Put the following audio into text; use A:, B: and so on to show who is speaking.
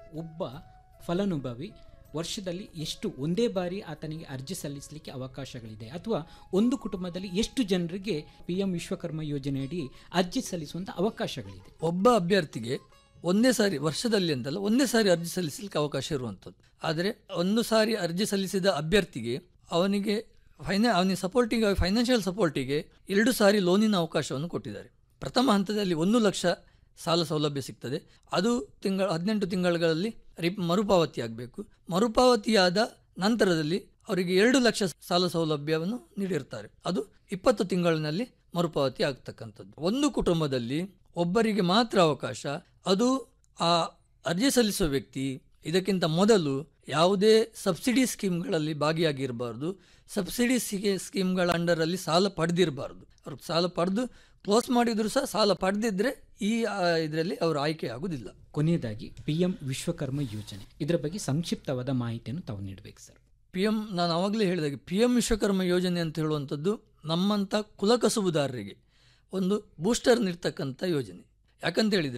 A: ಒಬ್ಬ ಫಲಾನುಭವಿ ವರ್ಷದಲ್ಲಿ ಎಷ್ಟು ಒಂದೇ ಬಾರಿ ಆತನಿಗೆ ಅರ್ಜಿ ಸಲ್ಲಿಸಲಿಕ್ಕೆ ಅವಕಾಶಗಳಿದೆ ಅಥವಾ ಒಂದು ಕುಟುಂಬದಲ್ಲಿ ಎಷ್ಟು ಜನರಿಗೆ ಪಿ ಎಂ ವಿಶ್ವಕರ್ಮ ಯೋಜನೆಯಡಿ ಅರ್ಜಿ ಸಲ್ಲಿಸುವಂಥ ಅವಕಾಶಗಳಿದೆ
B: ಒಬ್ಬ ಅಭ್ಯರ್ಥಿಗೆ ಒಂದೇ ಸಾರಿ ವರ್ಷದಲ್ಲಿ ಅಂತಲ್ಲ ಒಂದೇ ಸಾರಿ ಅರ್ಜಿ ಸಲ್ಲಿಸಲಿಕ್ಕೆ ಅವಕಾಶ ಇರುವಂಥದ್ದು ಆದರೆ ಒಂದು ಸಾರಿ ಅರ್ಜಿ ಸಲ್ಲಿಸಿದ ಅಭ್ಯರ್ಥಿಗೆ ಅವನಿಗೆ ಫೈನಾ ಅವನಿಗೆ ಸಪೋರ್ಟಿಂಗ್ ಫೈನಾನ್ಷಿಯಲ್ ಸಪೋರ್ಟಿಗೆ ಎರಡು ಸಾರಿ ಲೋನಿನ ಅವಕಾಶವನ್ನು ಕೊಟ್ಟಿದ್ದಾರೆ ಪ್ರಥಮ ಹಂತದಲ್ಲಿ ಒಂದು ಲಕ್ಷ ಸಾಲ ಸೌಲಭ್ಯ ಸಿಗ್ತದೆ ಅದು ತಿಂಗಳ ಹದಿನೆಂಟು ತಿಂಗಳಲ್ಲಿ ರಿಪ್ ಮರುಪಾವತಿ ಆಗಬೇಕು ಮರುಪಾವತಿಯಾದ ನಂತರದಲ್ಲಿ ಅವರಿಗೆ ಎರಡು ಲಕ್ಷ ಸಾಲ ಸೌಲಭ್ಯವನ್ನು ನೀಡಿರ್ತಾರೆ ಅದು ಇಪ್ಪತ್ತು ತಿಂಗಳಿನಲ್ಲಿ ಮರುಪಾವತಿ ಆಗ್ತಕ್ಕಂಥದ್ದು ಒಂದು ಕುಟುಂಬದಲ್ಲಿ ಒಬ್ಬರಿಗೆ ಮಾತ್ರ ಅವಕಾಶ ಅದು ಆ ಅರ್ಜಿ ಸಲ್ಲಿಸುವ ವ್ಯಕ್ತಿ ಇದಕ್ಕಿಂತ ಮೊದಲು ಯಾವುದೇ ಸಬ್ಸಿಡಿ ಸ್ಕೀಮ್ಗಳಲ್ಲಿ ಭಾಗಿಯಾಗಿರಬಾರ್ದು ಸಬ್ಸಿಡಿ ಸ್ಕೀಮ್ಗಳ ಅಂಡರಲ್ಲಿ ಸಾಲ ಪಡೆದಿರಬಾರ್ದು ಅವ್ರು ಸಾಲ ಪಡೆದು ಕ್ಲೋಸ್ ಮಾಡಿದ್ರು ಸಹ ಸಾಲ ಪಡೆದಿದ್ರೆ ಈ ಇದರಲ್ಲಿ ಅವರು ಆಯ್ಕೆ ಆಗುವುದಿಲ್ಲ
A: ಕೊನೆಯದಾಗಿ ಪಿ ಎಂ ವಿಶ್ವಕರ್ಮ ಯೋಜನೆ ಇದರ ಬಗ್ಗೆ ಸಂಕ್ಷಿಪ್ತವಾದ ಮಾಹಿತಿಯನ್ನು ತಾವು ನೀಡಬೇಕು ಸರ್
B: ಪಿ ಎಂ ನಾನು ಆವಾಗಲೇ ಹೇಳಿದಾಗೆ ಪಿ ಎಂ ವಿಶ್ವಕರ್ಮ ಯೋಜನೆ ಅಂತ ಹೇಳುವಂಥದ್ದು ನಮ್ಮಂಥ ಕುಲಕಸುಬುದಾರರಿಗೆ ಒಂದು ಬೂಸ್ಟರ್ ನೀಡ್ತಕ್ಕಂಥ ಯೋಜನೆ ಯಾಕಂತ ಹೇಳಿದರೆ